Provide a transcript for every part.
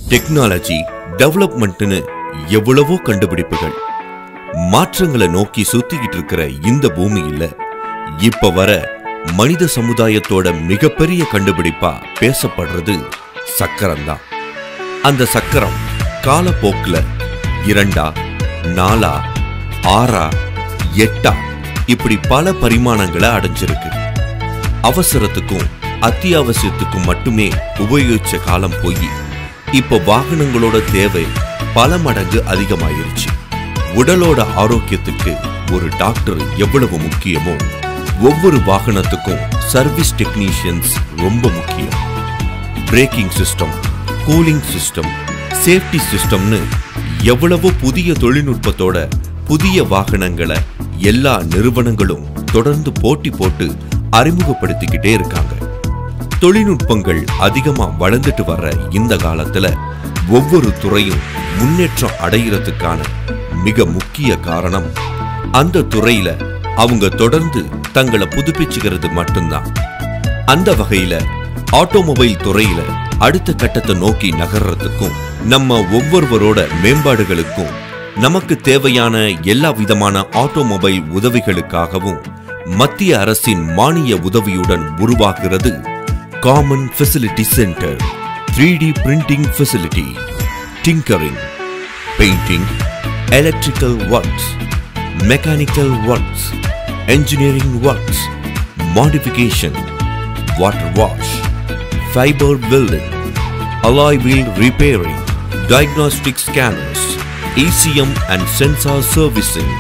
technology டெவலப்மெண்ட்னு எவ்வளவோ கண்டுபிடிப்புகள் மாற்றங்களை நோக்கி சுத்திக்கிட்டு இருக்கிற இந்த பூமியில இப்ப வர மனித சமுதாயத்தோட மிகப்பெரிய கண்டுபிடிப்பா பேசப்படுறது சக்கரம் தான் அந்த சக்கரம் காலப்போக்குல இரண்டா நாலா ஆறா எட்டா இப்படி பல பரிமாணங்களை அடைஞ்சிருக்கு அவசரத்துக்கும் அத்தியாவசியத்துக்கும் மட்டுமே உபயோகிச்ச காலம் போய் இப்போ வாகனங்களோட தேவை பல மடங்கு அதிகமாயிருச்சு உடலோட ஆரோக்கியத்துக்கு ஒரு டாக்டர் எவ்வளவு முக்கியமோ ஒவ்வொரு வாகனத்துக்கும் சர்வீஸ் டெக்னீஷியன்ஸ் ரொம்ப முக்கியம் braking system cooling system safety சிஸ்டம்னு எவ்வளவோ புதிய தொழில்நுட்பத்தோட புதிய வாகனங்களை எல்லா நிறுவனங்களும் தொடர்ந்து போட்டி போட்டு அறிமுகப்படுத்திக்கிட்டே இருக்காங்க தொழில்நுட்பங்கள் அதிகமா வளர்ந்துட்டு வர்ற இந்த காலத்துல ஒவ்வொரு துறையும் முன்னேற்றம் அடைகிறதுக்கான மிக முக்கிய காரணம் அந்த துறையில அவங்க தொடர்ந்து தங்களை புதுப்பிச்சுக்கிறது மட்டும்தான் அந்த வகையில ஆட்டோமொபைல் துறையில அடுத்த கட்டத்தை நோக்கி நகர்றதுக்கும் நம்ம ஒவ்வொருவரோட மேம்பாடுகளுக்கும் நமக்கு தேவையான எல்லா விதமான ஆட்டோமொபைல் உதவிகளுக்காகவும் மத்திய அரசின் மானிய உதவியுடன் உருவாகிறது common facility centre three D printing facility tinkering painting electrical works mechanical works engineering works, modification, water wash, fiber welding, alloy wheel repairing, diagnostic scanners, ECM and sensor servicing,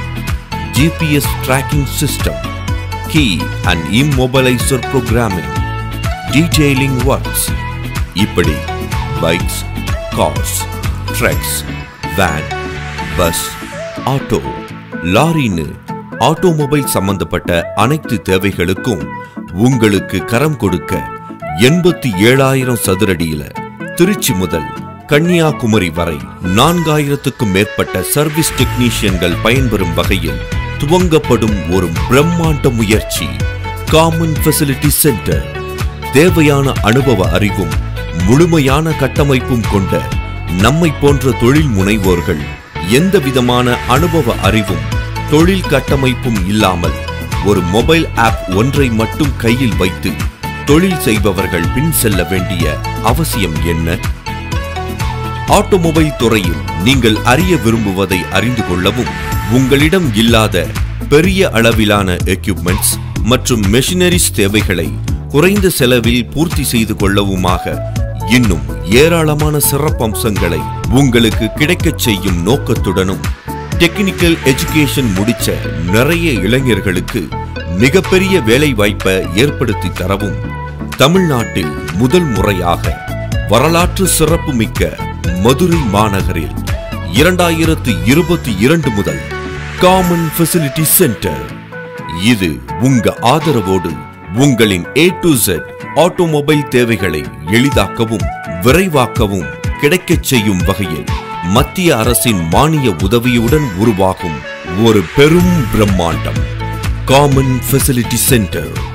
GPS tracking system, key and immobilizer programming, detailing works, இப்படி bikes cars trucks van bus auto லாரின்னு automobile சம்பந்தப்பட்ட அனைத்து தேவைகளுக்கும் உங்களுக்கு கரம் கொடுக்க எண்பத்தி ஏழாயிரம் சதுரடியில திருச்சி முதல் கன்னியாகுமரி வரை நான்காயிரத்துக்கும் மேற்பட்ட சர்வீஸ் டெக்னீஷியன்கள் பயன்பெறும் வகையில் துவங்கப்படும் ஒரு பிரம்மாண்ட முயற்சி காமன் ஃபெசிலிட்டி சென்டர் தேவையான அனுபவ அறிவும் முழுமையான கட்டமைப்பும் கொண்ட நம்மை போன்ற தொழில் முனைவோர்கள் எந்த விதமான அனுபவ அறிவும் தொழில் கட்டமைப்பும் இல்லாமல் ஒரு மொபைல் ஆப் ஒன்றை மட்டும் கையில் வைத்து தொழில் செய்பவர்கள் பின் செல்ல வேண்டிய அவசியம் என்ன ஆட்டோமொபைல் துறையில் நீங்கள் அறிய விரும்புவதை அறிந்து கொள்ளவும் உங்களிடம் இல்லாத பெரிய அளவிலான எக்யூப்மெண்ட்ஸ் மற்றும் மெஷினரிஸ் தேவைகளை குறைந்த செலவில் பூர்த்தி செய்து கொள்ளவுமாக இன்னும் ஏராளமான சிறப்பம்சங்களை உங்களுக்கு கிடைக்கச் செய்யும் நோக்கத்துடனும் டெக்னிக்கல் எஜுகேஷன் முடிச்ச நிறைய இளைஞர்களுக்கு மிகப்பெரிய வேலை வாய்ப்பை ஏற்படுத்தி தரவும் தமிழ்நாட்டில் முதல் முறையாக வரலாற்று சிறப்புமிக்க மதுரை மாநகரில் இரண்டாயிரத்து இருபத்தி இரண்டு முதல் காமன் ஃபெசிலிட்டி சென்டர் இது உங்க ஆதரவோடு உங்களின் ஏ டு Z ஆட்டோமொபைல் தேவைகளை எளிதாக்கவும் விரைவாக்கவும் கிடைக்கச் செய்யும் வகையில் மத்திய அரசின் மானிய உதவியுடன் உருவாகும் ஒரு பெரும் பிரம்மாண்டம் காமன் ஃபெசிலிட்டி சென்டர்